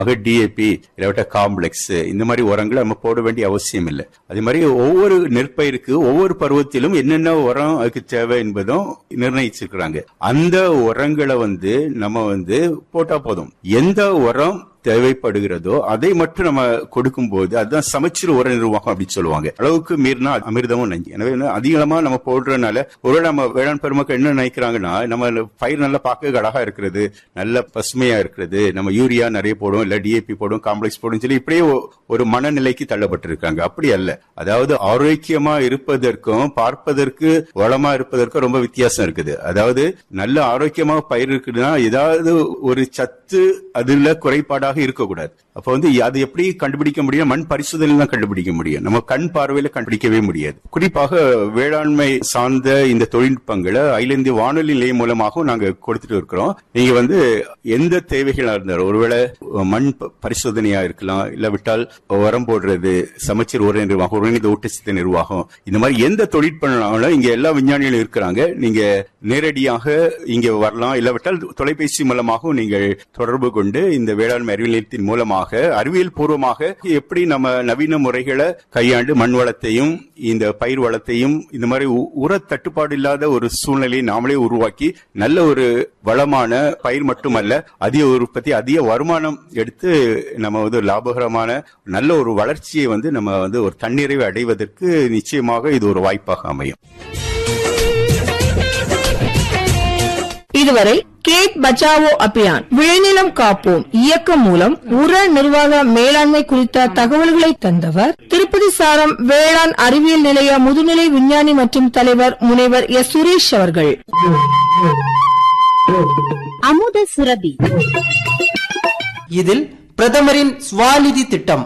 ஆக DAP இல்லாவிட்ட complex இந்த மாதிரி உரங்களை நம்ம போட வேண்டிய அவசியம் இல்லை அதே மாதிரி ஒவ்வொரு நெற்பயிருக்கு ஒவ்வொரு பருவத்திலும் என்னென்ன உரம் அதுக்கு தேவை என்பதும் நிர்ணயிச்சிருக்கிறாங்க அந்த உரங்களை வந்து நம்ம வந்து போட்டா போதும் எந்த உரம் தேவைப்படுகிறதோ அதை மட்டும் நம்ம கொடுக்கும்போது அதுதான் சமச்சீர் உர நிர்வாகம் அப்படின்னு சொல்லுவாங்க அளவுக்கு மீறினா அமிர்தமும் நஞ்சு எனவே வந்து அதிகமா நம்ம போடுறதுனால ஒருவேளை நம்ம வேளாண் பெருமக்கள் என்ன நினைக்கிறாங்கன்னா நம்ம பயிர் நல்லா பார்க்க அழகா இருக்கிறது நல்ல பசுமையா இருக்கிறது நம்ம யூரியா நிறைய போடும் இல்ல டிஏபி போடும் காம்ப்ளெக்ஸ் போடும் சொல்லி இப்படியே ஒ- ஒரு மனநிலைக்கு தள்ளப்பட்டிருக்காங்க அப்படி அல்ல அதாவது ஆரோக்கியமா இருப்பதற்கும் பார்ப்பதற்கு வளமா இருப்பதற்கும் ரொம்ப வித்தியாசம் இருக்குது அதாவது நல்ல ஆரோக்கியமா பயிர் இருக்குதுன்னா ஏதாவது ஒரு சத்து அதுல குறைபாடாக இருக்கக்கூடாது அப்ப வந்து அது எப்படி கண்டுபிடிக்க முடியும் மண் பரிசோதனையில் தான் கண்டுபிடிக்க முடியும் நம்ம கண் பார்வையில கண்டுபிடிக்கவே முடியாது குறிப்பாக வேளாண்மை சார்ந்த இந்த தொழில்நுட்பங்களை அகில இந்திய வானொலி நிலையம் மூலமாகவும் நாங்க கொடுத்துட்டு இருக்கிறோம் நீங்க வந்து எந்த தேவைகளா இருந்தாலும் ஒருவேளை மண் ப- பரிசோதனையா இருக்கலாம் இல்ல விட்டால் உரம் போடுறது சமச்சீர் உர நிர்வாகம் ஒருங்கிணைந்த ஊட்டச்சத்து நிர்வாகம் இந்த மாதிரி எந்த தொழில்நுட்பம்னாலும் இங்க எல்லா விஞ்ஞானிகளும் இருக்கிறாங்க நீங்க நேரடியாக இங்க வரலாம் இல்லாவிட்டால் தொலைபேசி மூலமாகவும் நீங்கள் தொடர்பு கொண்டு இந்த வேளாண்மை அறிவியல் நிலையத்தின் மூலமாக அறிவியல் பூர்வமாக எப்படி நம்ம நவீன முறைகளை கையாண்டு மண் வளத்தையும் இந்த பயிர் வளத்தையும் இந்த மாதிரி உ- உர தட்டுப்பாடு இல்லாத ஒரு சூழ்நிலையை நாமளே உருவாக்கி நல்ல ஒரு வளமான பயிர் மட்டுமல்ல அதிக உற்பத்தி அதிக வருமானம் எடுத்து நம்ம வந்து லாபகரமான நல்ல ஒரு வளர்ச்சியை வந்து நம்ம வந்து ஒரு தன்னிறைவை அடைவதற்கு நிச்சயமாக இது ஒரு வாய்ப்பாக அமையும் இதுவரை கேட் பச்சாவோ அபியான் விளைநிலம் காப்போம் இயக்கம் மூலம் உர நிர்வாக மேலாண்மை குறித்த தகவல்களை தந்தவர் திருப்பதி சாரம் வேளாண் அறிவியல் நிலைய முதுநிலை விஞ்ஞானி மற்றும் தலைவர் முனைவர் எஸ் சுரேஷ் அவர்கள் அமுத சுரபி இதில் பிரதமரின் ஸ்வாநிதி திட்டம்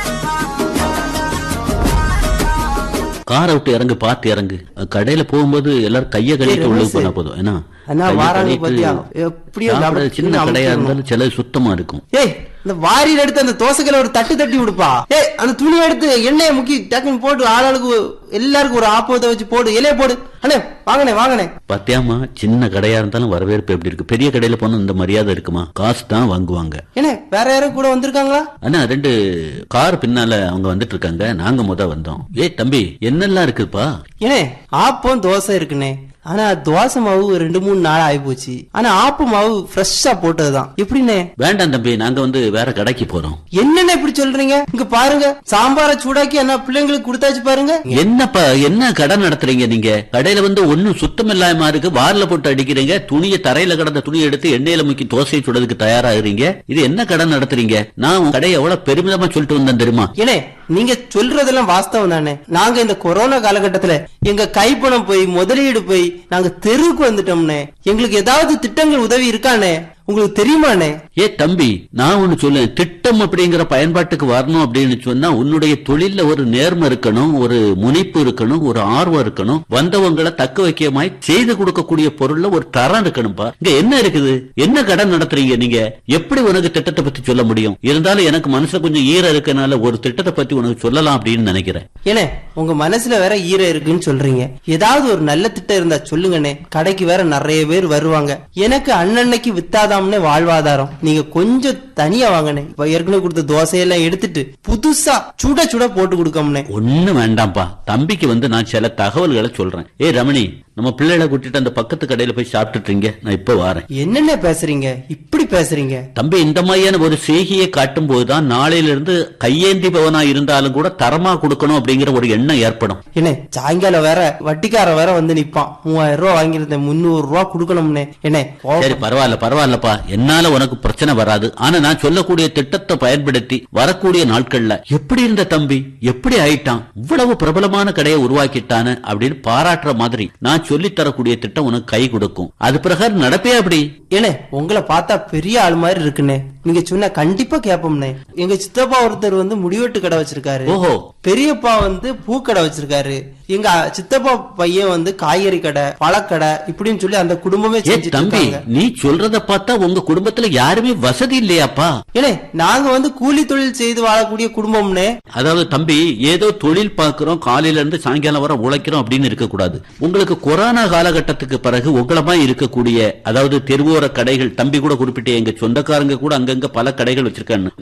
காரை விட்டு இறங்கு பார்த்து இறங்கு கடையில போகும்போது எல்லாரும் கைய கழுவிட்டு உள்ள போனா போதும் ஏன்னா அண்ணா, கைய வாராங்க கழுவிட்டு பாத்தியா? எப்படியோ சாப்பிட கபடி சின்ன அமுக்கிடணும். கடையா இருந்தாலும் சில சுத்தமா இருக்கும் ஏய் இந்த வாரியில் எடுத்து அந்த தோசைகளை ஒரு தட்டு தட்டி விடுப்பா ஏய் அந்த துணி எடுத்து எண்ணெயை முக்கி டக்குன்னு போட்டு ஆளாளுக்கு எல்லாருக்கும் ஒரு ஆப்பத்தை வச்சு போடு இலைய போடு அண்ணே வாங்கண்ணே வாங்கண்ணே பாத்தியாமா சின்ன கடையா இருந்தாலும் வரவேற்பு எப்படி இருக்கு பெரிய கடையில போனா இந்த மரியாதை இருக்குமா காசு தான் வாங்குவாங்க என்ன வேற யாரும் கூட வந்திருக்காங்களா அண்ணா ரெண்டு கார் பின்னால அவங்க வந்துட்டு இருக்காங்க நாங்க முத வந்தோம் ஏய் தம்பி என்னெல்லாம் இருக்குப்பா ஏனே ஆப்பம் தோசை இருக்குண்ணே ஆனா தோசை மாவு ரெண்டு மூணு நாள் ஆகி போச்சு ஆனா ஆப்பு மாவு ஃப்ரெஷ்ஷா போட்டதுதான் எப்படிண்ணே வேண்டாம் தம்பி நாங்க வந்து வேற கடைக்கு போறோம் என்னண்ணே இப்படி சொல்றீங்க இங்க பாருங்க சாம்பாரை சூடாக்கி என்ன பிள்ளைங்களுக்கு கொடுத்தாச்சு பாருங்க என்னப்பா என்ன கடை நடத்துறீங்க நீங்க கடையில வந்து ஒண்ணும் சுத்தம் இல்லாம இருக்கு வாரில போட்டு அடிக்கிறீங்க துணியை தரையில கிடந்த துணியை எடுத்து எண்ணெயில முக்கி தோசை சுடுறதுக்கு தயாராகிறீங்க இது என்ன கடை நடத்துறீங்க நான் உங்க கடையை எவ்வளவு பெருமிதமா சொல்லிட்டு வந்தேன் தெரியுமா ஏனே நீங்க சொல்றதெல்லாம் வாஸ்தவம் தானே நாங்க இந்த கொரோனா காலகட்டத்துல எங்க கைப்பணம் போய் முதலீடு போய் நாங்க தெருவுக்கு வந்துட்டோம்னே எங்களுக்கு ஏதாவது திட்டங்கள் உதவி இருக்கானே உங்களுக்கு தெரியுமாண்ணே ஏ தம்பி நான் ஒண்ணு சொல்லேன் திட்டம் அப்படிங்கிற பயன்பாட்டுக்கு வரணும் அப்படின்னு சொன்னா உன்னுடைய தொழில்ல ஒரு நேர்மை இருக்கணும் ஒரு முனைப்பு இருக்கணும் ஒரு ஆர்வம் இருக்கணும் வந்தவங்களை தக்க வைக்கமாய் செய்து கொடுக்கக்கூடிய பொருள்ல ஒரு தரம் இருக்கணும்பா இங்க என்ன இருக்குது என்ன கடன் நடத்துறீங்க நீங்க எப்படி உனக்கு திட்டத்தை பத்தி சொல்ல முடியும் இருந்தாலும் எனக்கு மனசுல கொஞ்சம் ஈரம் இருக்கனால ஒரு திட்டத்தை பத்தி உனக்கு சொல்லலாம் அப்படின்னு நினைக்கிறேன் ஏனே உங்க மனசுல வேற ஈரம் இருக்குன்னு சொல்றீங்க ஏதாவது ஒரு நல்ல திட்டம் இருந்தா சொல்லுங்கண்ணே கடைக்கு வேற நிறைய பேர் வருவாங்க எனக்கு அன்னன்னைக்கு வித்தாதாம்னே வாழ்வாதாரம் நீங்க கொஞ்சம் தனியா வாங்கண்ணே இப்ப ஏற்கனவே கொடுத்த தோசையெல்லாம் எடுத்துட்டு புதுசா சுட சுட போட்டு கொடுக்கோம்னே ஒண்ணு வேண்டாம்ப்பா தம்பிக்கு வந்து நான் சில தகவல்களை சொல்றேன் ஏ ரமணி நம்ம பிள்ளைகளை கூட்டிட்டு அந்த பக்கத்து கடையில போய் சாப்பிட்டுட்டீங்க நான் இப்ப வாரேன் என்னென்ன பேசுறீங்க இப்படி பேசுறீங்க தம்பி இந்த மாதிரியான ஒரு செய்கையை காட்டும் போதுதான் நாளையில இருந்து கையேந்தி பவனா இருந்தாலும் கூட தரமா கொடுக்கணும் அப்படிங்கிற ஒரு எண்ணம் ஏற்படும் என்ன சாயங்காலம் வேற வட்டிக்காரன் வேற வந்து நிப்பான் மூவாயிரம் ரூபாய் வாங்கியிருந்தேன் முந்நூறு ரூபாய் கொடுக்கணும்னே என்ன சரி பரவாயில்ல பரவாயில்லப்பா என்னால உனக்கு பிரச்சனை வராது ஆனா நான் சொல்லக்கூடிய திட்டத்தை பயன்படுத்தி வரக்கூடிய நாட்கள்ல எப்படி இருந்த தம்பி எப்படி ஆயிட்டான் இவ்வளவு பிரபலமான கடையை உருவாக்கிட்டானு அப்படின்னு பாராட்டுற மாதிரி நான் சொல்லித் தரக்கூடிய திட்டம் உனக்கு கை கொடுக்கும் அது பிரகாரம் நடப்பே அப்படி ஏனே உங்களை பார்த்தா பெரிய ஆள் மாதிரி இருக்குண்ணே நீங்க சொன்ன கண்டிப்பா கேப்போம்னே எங்க சித்தப்பா ஒருத்தர் வந்து முடிவெட்டு கடை வச்சிருக்காரு ஓஹோ பெரியப்பா வந்து பூக்கடை வச்சிருக்காரு எங்க சித்தப்பா பையன் வந்து காய்கறி கடை பழக்கடை இப்படின்னு சொல்லி அந்த குடும்பமே ஏ செஞ்சுட்டு தம்பி இருக்காங்க நீ சொல்றத பார்த்தா உங்க குடும்பத்துல யாருமே வசதி இல்லையாப்பா ஏனே நாங்க வந்து கூலி தொழில் செய்து வாழக்கூடிய குடும்பம்னே அதாவது தம்பி ஏதோ தொழில் பார்க்கிறோம் காலையில இருந்து சாயங்காலம் வர உழைக்கிறோம் அப்படின்னு இருக்க கூடாது உங்களுக்கு கொரோனா காலகட்டத்துக்கு பிறகு உங்களமா இருக்கக்கூடிய அதாவது தெருவோர கடைகள் தம்பி கூட குறிப்பிட்ட எங்க சொந்தக்காரங்க கூட அங்கங்க பல கடைகள் வச்சிருக்காங்க